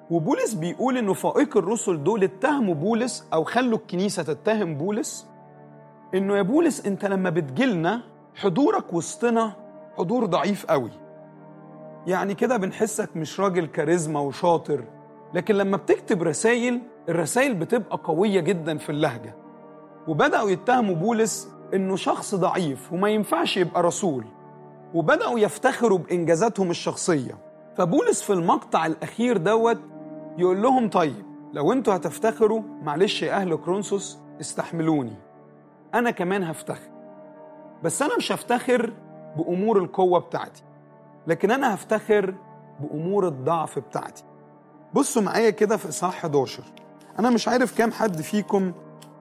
وبولس بيقول انه فائق الرسل دول اتهموا بولس او خلوا الكنيسه تتهم بولس انه يا بولس انت لما بتجيلنا حضورك وسطنا حضور ضعيف قوي يعني كده بنحسك مش راجل كاريزما وشاطر لكن لما بتكتب رسائل الرسائل بتبقى قويه جدا في اللهجه وبداوا يتهموا بولس انه شخص ضعيف وما ينفعش يبقى رسول وبداوا يفتخروا بانجازاتهم الشخصيه فبولس في المقطع الاخير دوت يقول لهم طيب لو انتوا هتفتخروا معلش يا اهل كرونسوس استحملوني انا كمان هفتخر بس انا مش هفتخر بامور القوه بتاعتي لكن انا هفتخر بامور الضعف بتاعتي بصوا معايا كده في اصحاح 11 انا مش عارف كام حد فيكم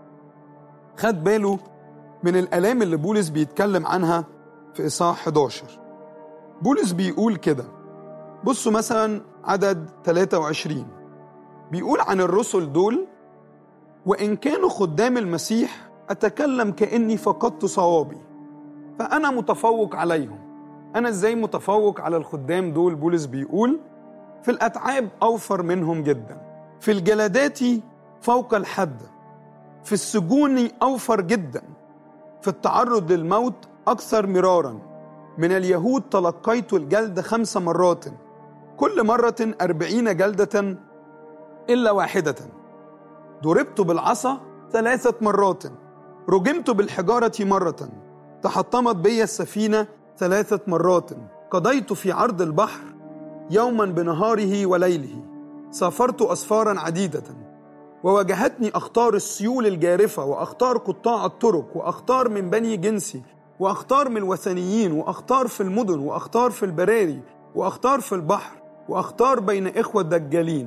خد باله من الالام اللي بولس بيتكلم عنها في اصحاح 11 بولس بيقول كده بصوا مثلا عدد 23 بيقول عن الرسل دول وان كانوا خدام المسيح اتكلم كاني فقدت صوابي فانا متفوق عليهم انا ازاي متفوق على الخدام دول بولس بيقول في الاتعاب اوفر منهم جدا في الجلدات فوق الحد في السجون اوفر جدا في التعرض للموت اكثر مرارا من اليهود تلقيت الجلد خمس مرات كل مرة أربعين جلدة إلا واحدة ضربت بالعصا ثلاثة مرات رجمت بالحجارة مرة تحطمت بي السفينة ثلاثة مرات قضيت في عرض البحر يوما بنهاره وليله سافرت أسفارا عديدة وواجهتني أخطار السيول الجارفة وأخطار قطاع الطرق وأخطار من بني جنسي وأخطار من الوثنيين وأخطار في المدن وأخطار في البراري وأخطار في البحر وأخطار بين إخوة دجالين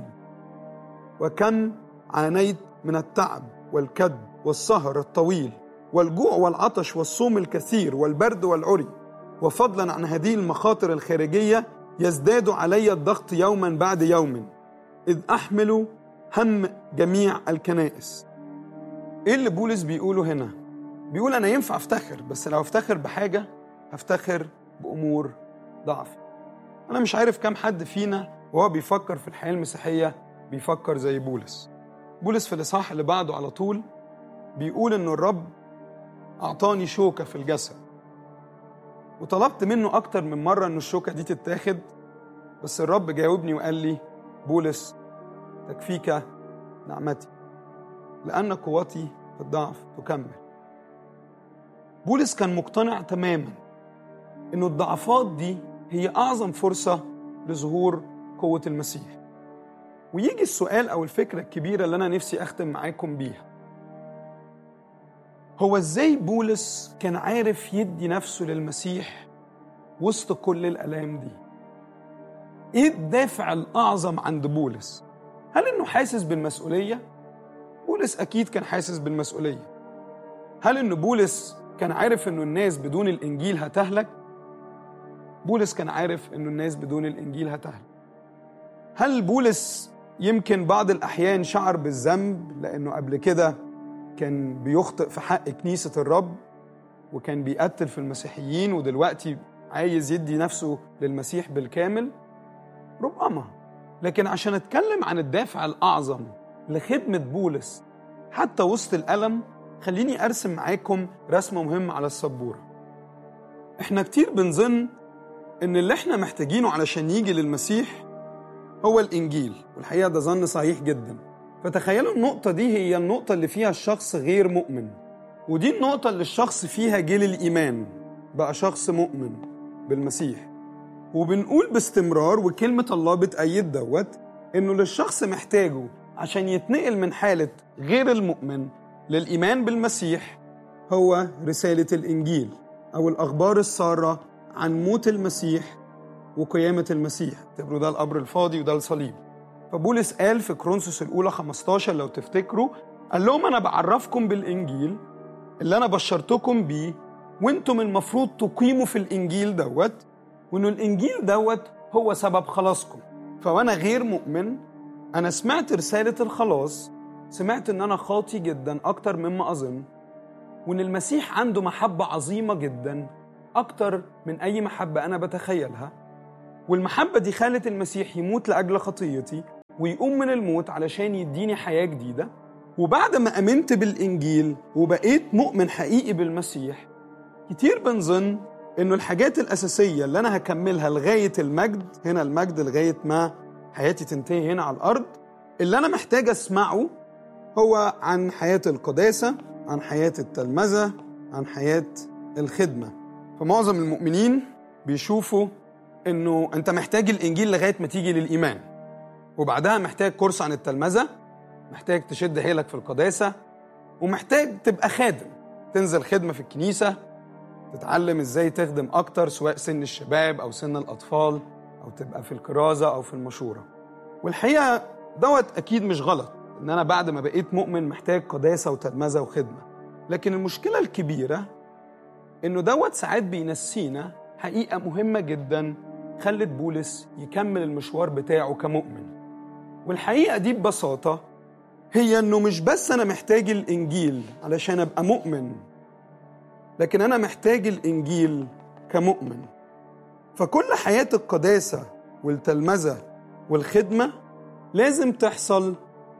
وكم عانيت من التعب والكد والسهر الطويل والجوع والعطش والصوم الكثير والبرد والعري وفضلا عن هذه المخاطر الخارجية يزداد علي الضغط يوما بعد يوم إذ أحمل هم جميع الكنائس إيه اللي بولس بيقوله هنا؟ بيقول أنا ينفع أفتخر بس لو أفتخر بحاجة هفتخر بأمور ضعفي أنا مش عارف كم حد فينا وهو بيفكر في الحياة المسيحية بيفكر زي بولس بولس في الإصحاح اللي بعده على طول بيقول إن الرب أعطاني شوكة في الجسد وطلبت منه أكتر من مرة إن الشوكة دي تتاخد بس الرب جاوبني وقال لي بولس تكفيك نعمتي لأن قوتي في الضعف تكمل بولس كان مقتنع تماما إنه الضعفات دي هي أعظم فرصة لظهور قوة المسيح ويجي السؤال أو الفكرة الكبيرة اللي أنا نفسي أختم معاكم بيها هو إزاي بولس كان عارف يدي نفسه للمسيح وسط كل الآلام دي إيه الدافع الأعظم عند بولس هل إنه حاسس بالمسؤولية؟ بولس أكيد كان حاسس بالمسؤولية هل إن بولس كان عارف إنه الناس بدون الإنجيل هتهلك؟ بولس كان عارف إنه الناس بدون الإنجيل هتهلك هل بولس يمكن بعض الأحيان شعر بالذنب لأنه قبل كده كان بيخطئ في حق كنيسة الرب وكان بيقتل في المسيحيين ودلوقتي عايز يدي نفسه للمسيح بالكامل ربما لكن عشان اتكلم عن الدافع الأعظم لخدمة بولس حتى وسط الألم خليني أرسم معاكم رسمة مهمة على السبورة احنا كتير بنظن ان اللي احنا محتاجينه علشان يجي للمسيح هو الإنجيل والحقيقة ده ظن صحيح جدا فتخيلوا النقطة دي هي النقطة اللي فيها الشخص غير مؤمن ودي النقطة اللي الشخص فيها جه للإيمان بقى شخص مؤمن بالمسيح وبنقول باستمرار وكلمة الله بتأيد دوت إنه للشخص محتاجه عشان يتنقل من حالة غير المؤمن للإيمان بالمسيح هو رسالة الإنجيل أو الأخبار السارة عن موت المسيح وقيامة المسيح اعتبروا ده القبر الفاضي وده الصليب فبولس قال في كرونسوس الأولى 15 لو تفتكروا قال لهم أنا بعرفكم بالإنجيل اللي أنا بشرتكم بيه وانتم المفروض تقيموا في الإنجيل دوت وإنه الإنجيل دوت هو سبب خلاصكم فوأنا غير مؤمن أنا سمعت رسالة الخلاص سمعت إن أنا خاطي جدا أكتر مما أظن وإن المسيح عنده محبة عظيمة جدا أكتر من أي محبة أنا بتخيلها والمحبة دي خلت المسيح يموت لأجل خطيتي ويقوم من الموت علشان يديني حياة جديدة وبعد ما امنت بالانجيل وبقيت مؤمن حقيقي بالمسيح كتير بنظن انه الحاجات الاساسيه اللي انا هكملها لغايه المجد هنا المجد لغايه ما حياتي تنتهي هنا على الارض اللي انا محتاج اسمعه هو عن حياه القداسه عن حياه التلمذه عن حياه الخدمه فمعظم المؤمنين بيشوفوا انه انت محتاج الانجيل لغايه ما تيجي للايمان وبعدها محتاج كورس عن التلمذه محتاج تشد حيلك في القداسة ومحتاج تبقى خادم تنزل خدمة في الكنيسة تتعلم ازاي تخدم أكتر سواء سن الشباب أو سن الأطفال أو تبقى في الكرازة أو في المشورة والحقيقة دوت أكيد مش غلط إن أنا بعد ما بقيت مؤمن محتاج قداسة وتلمذة وخدمة لكن المشكلة الكبيرة إنه دوت ساعات بينسينا حقيقة مهمة جدا خلت بولس يكمل المشوار بتاعه كمؤمن والحقيقة دي ببساطة هي انه مش بس انا محتاج الانجيل علشان ابقى مؤمن لكن انا محتاج الانجيل كمؤمن فكل حياه القداسه والتلمذه والخدمه لازم تحصل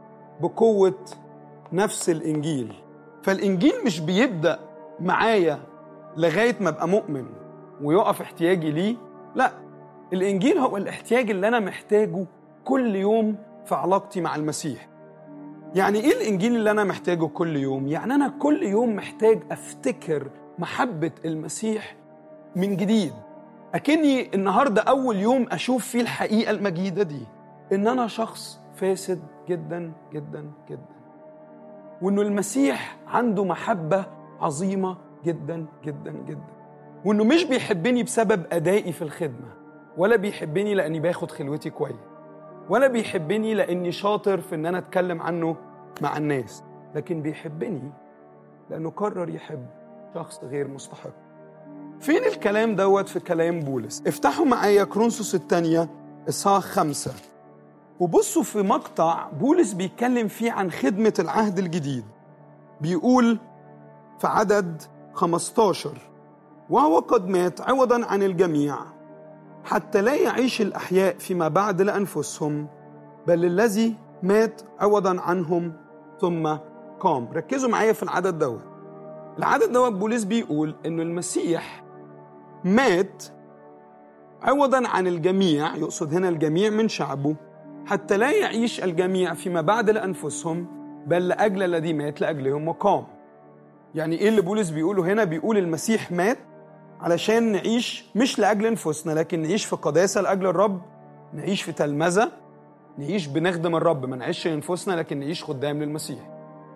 بقوه نفس الانجيل فالانجيل مش بيبدا معايا لغايه ما ابقى مؤمن ويقف احتياجي ليه لا الانجيل هو الاحتياج اللي انا محتاجه كل يوم في علاقتي مع المسيح يعني ايه الانجيل اللي انا محتاجه كل يوم يعني انا كل يوم محتاج افتكر محبه المسيح من جديد اكني النهارده اول يوم اشوف فيه الحقيقه المجيده دي ان انا شخص فاسد جدا جدا جدا وانه المسيح عنده محبه عظيمه جدا جدا جدا وانه مش بيحبني بسبب ادائي في الخدمه ولا بيحبني لاني باخد خلوتي كويس ولا بيحبني لاني شاطر في ان انا اتكلم عنه مع الناس لكن بيحبني لانه قرر يحب شخص غير مستحق فين الكلام دوت في كلام بولس افتحوا معايا كرونسوس الثانية إصحاح خمسة وبصوا في مقطع بولس بيتكلم فيه عن خدمة العهد الجديد بيقول في عدد 15 وهو قد مات عوضا عن الجميع حتى لا يعيش الأحياء فيما بعد لأنفسهم بل الذي مات عوضا عنهم ثم قام ركزوا معايا في العدد دوت العدد دوت بولس بيقول انه المسيح مات عوضا عن الجميع يقصد هنا الجميع من شعبه حتى لا يعيش الجميع فيما بعد لانفسهم بل لاجل الذي مات لاجلهم وقام يعني ايه اللي بولس بيقوله هنا بيقول المسيح مات علشان نعيش مش لاجل انفسنا لكن نعيش في قداسه لاجل الرب نعيش في تلمذه نعيش بنخدم الرب ما نعيش لانفسنا لكن نعيش خدام للمسيح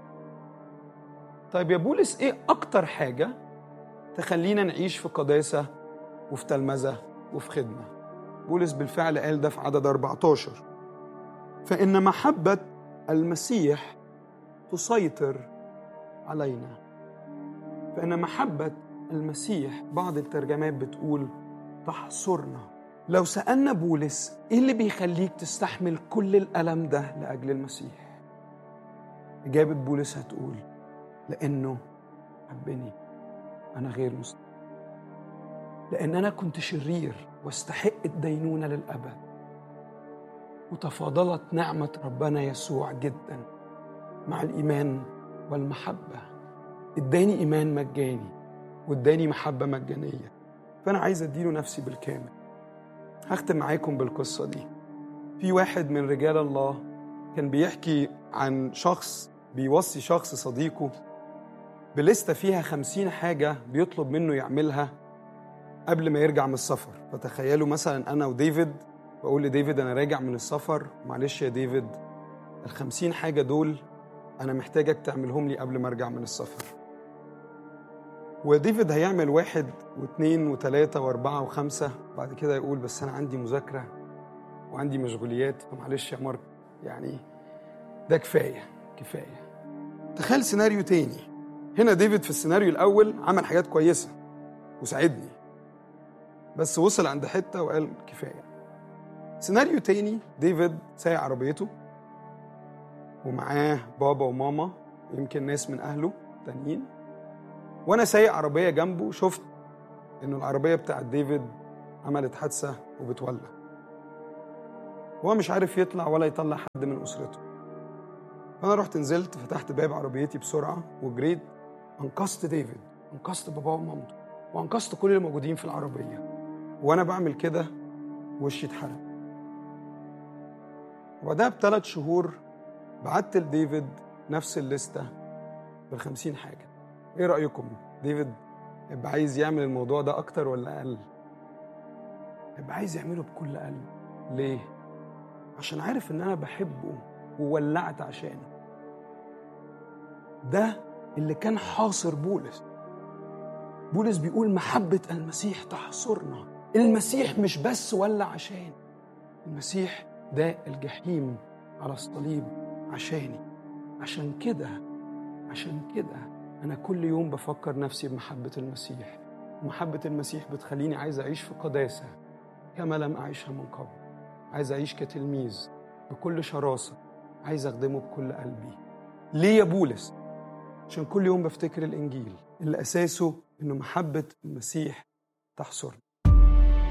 طيب يا بولس ايه اكتر حاجه تخلينا نعيش في قداسه وفي تلمذه وفي خدمه بولس بالفعل قال ده في عدد 14 فان محبه المسيح تسيطر علينا فان محبه المسيح بعض الترجمات بتقول تحصرنا لو سألنا بولس ايه اللي بيخليك تستحمل كل الألم ده لأجل المسيح إجابة بولس هتقول لأنه حبني أنا غير مستحيل لأن أنا كنت شرير واستحق الدينونة للأبد وتفاضلت نعمة ربنا يسوع جدا مع الإيمان والمحبة اداني إيمان مجاني واداني محبة مجانية فأنا عايز أديله نفسي بالكامل هختم معاكم بالقصة دي في واحد من رجال الله كان بيحكي عن شخص بيوصي شخص صديقه بلستة فيها خمسين حاجة بيطلب منه يعملها قبل ما يرجع من السفر فتخيلوا مثلا أنا وديفيد بقول لديفيد أنا راجع من السفر معلش يا ديفيد الخمسين حاجة دول أنا محتاجك تعملهم لي قبل ما أرجع من السفر وديفيد هيعمل واحد واثنين وثلاثة وأربعة وخمسة بعد كده يقول بس أنا عندي مذاكرة وعندي مشغوليات فمعلش يا مارك يعني ده كفاية كفاية تخيل سيناريو تاني هنا ديفيد في السيناريو الأول عمل حاجات كويسة وساعدني بس وصل عند حتة وقال كفاية سيناريو تاني ديفيد سايق عربيته ومعاه بابا وماما ويمكن ناس من أهله تانيين وانا سايق عربيه جنبه شفت ان العربيه بتاعت ديفيد عملت حادثه وبتولع هو مش عارف يطلع ولا يطلع حد من اسرته فانا رحت نزلت فتحت باب عربيتي بسرعه وجريت انقذت ديفيد انقذت باباه ومامته وانقذت كل اللي موجودين في العربيه وانا بعمل كده وشي اتحرق وبعدها بثلاث شهور بعت لديفيد نفس الليسته بالخمسين حاجه ايه رايكم ديفيد يبقى عايز يعمل الموضوع ده اكتر ولا اقل يبقى عايز يعمله بكل قلب ليه عشان عارف ان انا بحبه وولعت عشانه ده اللي كان حاصر بولس بولس بيقول محبة المسيح تحصرنا المسيح مش بس ولع عشان المسيح ده الجحيم على الصليب عشاني عشان كده عشان كده أنا كل يوم بفكر نفسي بمحبة المسيح ومحبة المسيح بتخليني عايز أعيش في قداسة كما لم أعيشها من قبل عايز أعيش كتلميذ بكل شراسة عايز أخدمه بكل قلبي ليه يا بولس؟ عشان كل يوم بفتكر الإنجيل اللي أساسه إنه محبة المسيح تحصرني